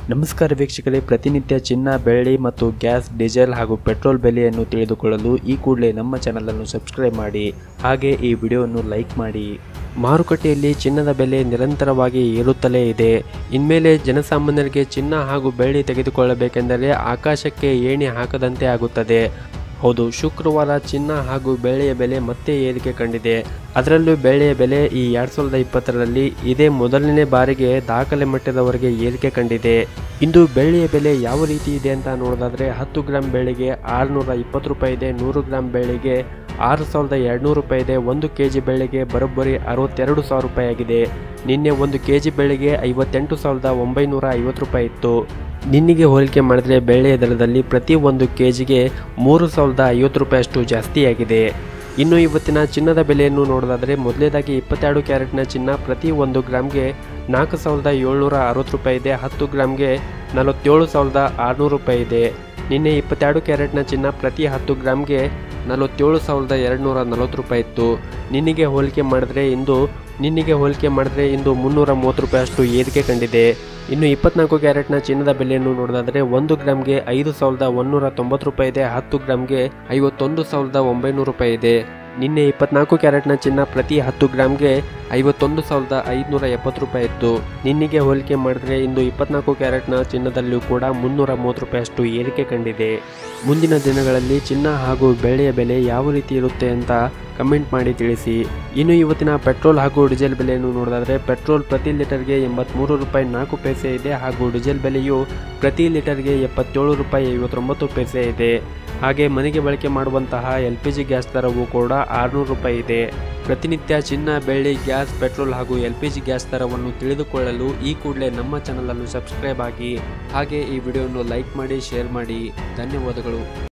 ನಮಸ್ಕಾರ ವೀಕ್ಷಕರೇ ಪ್ರತಿನಿತ್ಯ ಚಿನ್ನ ಬೆಳ್ಳಿ ಮತ್ತು ಗ್ಯಾಸ್ ಡೀಸೆಲ್ ಹಾಗೂ ಪೆಟ್ರೋಲ್ ಬೆಲೆಯನ್ನು ತಿಳಿದುಕೊಳ್ಳಲು ಈ ಕೂಡಲೇ ನಮ್ಮ ಚಾನಲನ್ನು ಸಬ್ಸ್ಕ್ರೈಬ್ ಮಾಡಿ ಹಾಗೆ ಈ ವಿಡಿಯೋವನ್ನು ಲೈಕ್ ಮಾಡಿ ಮಾರುಕಟ್ಟೆಯಲ್ಲಿ ಚಿನ್ನದ ಬೆಲೆ ನಿರಂತರವಾಗಿ ಏರುತ್ತಲೇ ಇದೆ ಇನ್ಮೇಲೆ ಜನಸಾಮಾನ್ಯರಿಗೆ ಚಿನ್ನ ಹಾಗೂ ಬೆಳ್ಳಿ ತೆಗೆದುಕೊಳ್ಳಬೇಕೆಂದರೆ ಆಕಾಶಕ್ಕೆ ಏಣಿ ಹಾಕದಂತೆ ಆಗುತ್ತದೆ ಹೌದು ಶುಕ್ರವಾರ ಚಿನ್ನ ಹಾಗೂ ಬೆಳ್ಳಿಯ ಬೆಲೆ ಮತ್ತೆ ಏರಿಕೆ ಕಂಡಿದೆ ಅದರಲ್ಲೂ ಬೆಳ್ಳಿಯ ಬೆಲೆ ಈ ಎರಡ್ ಸಾವಿರದ ಇಪ್ಪತ್ತರಲ್ಲಿ ಇದೇ ಮೊದಲನೇ ಬಾರಿಗೆ ದಾಖಲೆ ಮಟ್ಟದವರೆಗೆ ಏರಿಕೆ ಕಂಡಿದೆ ಇಂದು ಬೆಳ್ಳಿಯ ಬೆಲೆ ಯಾವ ರೀತಿ ಇದೆ ಅಂತ ನೋಡೋದಾದ್ರೆ ಹತ್ತು ಗ್ರಾಂ ಬೆಳ್ಳಿಗೆ ಆರುನೂರ ಇಪ್ಪತ್ತು ರೂಪಾಯಿ ಇದೆ ನೂರು ಗ್ರಾಂ ಬೆಳ್ಳಿಗೆ ಆರು ಸಾವಿರದ ಎರಡುನೂರು ರೂಪಾಯಿ ಇದೆ ಒಂದು ಕೆ ಜಿ ಬೆಳ್ಳಿಗೆ ಬರೋಬ್ಬರಿ ಅರವತ್ತೆರಡು ಸಾವಿರ ರೂಪಾಯಿ ಆಗಿದೆ ನಿನ್ನೆ ಒಂದು ಕೆ ಜಿ ಬೆಳ್ಳಿಗೆ ಐವತ್ತೆಂಟು ಸಾವಿರದ ಒಂಬೈನೂರ ಐವತ್ತು ರೂಪಾಯಿ ಇತ್ತು ನಿನ್ನೆಗೆ ಹೋಲಿಕೆ ಮಾಡಿದ್ರೆ ಬೆಳ್ಳಿಯ ದರದಲ್ಲಿ ಪ್ರತಿ ಒಂದು ಕೆ ಜಿಗೆ ಮೂರು ಸಾವಿರದ ಐವತ್ತು ರೂಪಾಯಿಯಷ್ಟು ಜಾಸ್ತಿಯಾಗಿದೆ ಇನ್ನು ಇವತ್ತಿನ ಚಿನ್ನದ ಬೆಲೆಯನ್ನು ನೋಡೋದಾದರೆ ಮೊದಲೇದಾಗಿ ಇಪ್ಪತ್ತೆರಡು ಕ್ಯಾರೆಟ್ನ ಚಿನ್ನ ಪ್ರತಿ ಒಂದು ಗ್ರಾಮ್ಗೆ ನಾಲ್ಕು ಸಾವಿರದ ಏಳ್ನೂರ ಅರವತ್ತು ರೂಪಾಯಿ ಇದೆ ಹತ್ತು ಗ್ರಾಮ್ಗೆ ನಲವತ್ತೇಳು ಸಾವಿರದ ಆರುನೂರು ರೂಪಾಯಿ ಇದೆ ನಿನ್ನೆ ಇಪ್ಪತ್ತೆರಡು ಕ್ಯಾರೆಟ್ನ ಚಿನ್ನ ಪ್ರತಿ ಹತ್ತು ಗ್ರಾಮ್ಗೆ ನಲವತ್ತೇಳು ಸಾವಿರದ ಎರಡುನೂರ ನಲವತ್ತು ರೂಪಾಯಿ ಇತ್ತು ನಿನ್ನೆಗೆ ಹೋಲಿಕೆ ಮಾಡಿದ್ರೆ ಇಂದು ನಿನ್ನೆಗೆ ಹೋಲಿಕೆ ಮಾಡಿದ್ರೆ ಇಂದು ಮುನ್ನೂರ ಮೂವತ್ತು ರೂಪಾಯಿ ಅಷ್ಟು ಏರಿಕೆ ಕಂಡಿದೆ ಇನ್ನು ಇಪ್ಪತ್ನಾಲ್ಕು ಕ್ಯಾರೆಟ್ನ ಚಿನ್ನದ ಬೆಲೆಯನ್ನು ನೋಡೋದಾದ್ರೆ ಒಂದು ಗ್ರಾಮ್ಗೆ ಐದು ಸಾವಿರದ ಒಂದೂರ ತೊಂಬತ್ತು ರೂಪಾಯಿ ಇದೆ ಹತ್ತು ಗ್ರಾಮ್ಗೆ ಐವತ್ತೊಂದು ಸಾವಿರದ ಒಂಬೈನೂರು ರೂಪಾಯಿ ಇದೆ ನಿನ್ನೆ ಇಪ್ಪತ್ನಾಲ್ಕು ಕ್ಯಾರೆಟ್ನ ಚಿನ್ನ ಪ್ರತಿ ಹತ್ತು ಗ್ರಾಮ್ಗೆ ಐವತ್ತೊಂದು ಸಾವಿರದ ಐದುನೂರ ಎಪ್ಪತ್ತು ರೂಪಾಯಿ ಇತ್ತು ನಿನ್ನೆಗೆ ಹೋಲಿಕೆ ಮಾಡಿದ್ರೆ ಇಂದು ಇಪ್ಪತ್ನಾಲ್ಕು ಕ್ಯಾರೆಟ್ನ ಚಿನ್ನದಲ್ಲೂ ಕೂಡ ಮುನ್ನೂರ ಮೂವತ್ತು ರೂಪಾಯಿ ಅಷ್ಟು ಏರಿಕೆ ಕಂಡಿದೆ ಮುಂದಿನ ದಿನಗಳಲ್ಲಿ ಚಿನ್ನ ಹಾಗೂ ಬೆಳ್ಳಿಯ ಬೆಲೆ ಯಾವ ರೀತಿ ಇರುತ್ತೆ ಅಂತ ಕಮೆಂಟ್ ಮಾಡಿ ತಿಳಿಸಿ ಇನ್ನು ಇವತ್ತಿನ ಪೆಟ್ರೋಲ್ ಹಾಗೂ ಡೀಸೆಲ್ ಬೆಲೆಯನ್ನು ನೋಡೋದಾದ್ರೆ ಪೆಟ್ರೋಲ್ ಪ್ರತಿ ಲೀಟರ್ಗೆ ಎಂಬತ್ತ್ಮೂರು ರೂಪಾಯಿ ನಾಲ್ಕು ಪೈಸೆ ಇದೆ ಹಾಗೂ ಡೀಸೆಲ್ ಬೆಲೆಯು ಪ್ರತಿ ಲೀಟರ್ಗೆ ಎಪ್ಪತ್ತೇಳು ರೂಪಾಯಿ ಐವತ್ತೊಂಬತ್ತು ಪೈಸೆ ಇದೆ ಹಾಗೆ ಮನೆಗೆ ಬಳಕೆ ಮಾಡುವಂತಹ ಎಲ್ ಪಿ ಜಿ ಗ್ಯಾಸ್ ದರವು ಕೂಡ ಆರುನೂರು ರೂಪಾಯಿ ಇದೆ ಪ್ರತಿನಿತ್ಯ ಚಿನ್ನ ಬೆಳ್ಳಿ ಗ್ಯಾಸ್ ಪೆಟ್ರೋಲ್ ಹಾಗೂ ಎಲ್ ಪಿ ಜಿ ಗ್ಯಾಸ್ ದರವನ್ನು ತಿಳಿದುಕೊಳ್ಳಲು ಈ ಕೂಡಲೇ ನಮ್ಮ ಚಾನಲನ್ನು ಸಬ್ಸ್ಕ್ರೈಬ್ ಆಗಿ ಹಾಗೆ ಈ ವಿಡಿಯೋವನ್ನು ಲೈಕ್ ಮಾಡಿ ಶೇರ್ ಮಾಡಿ ಧನ್ಯವಾದಗಳು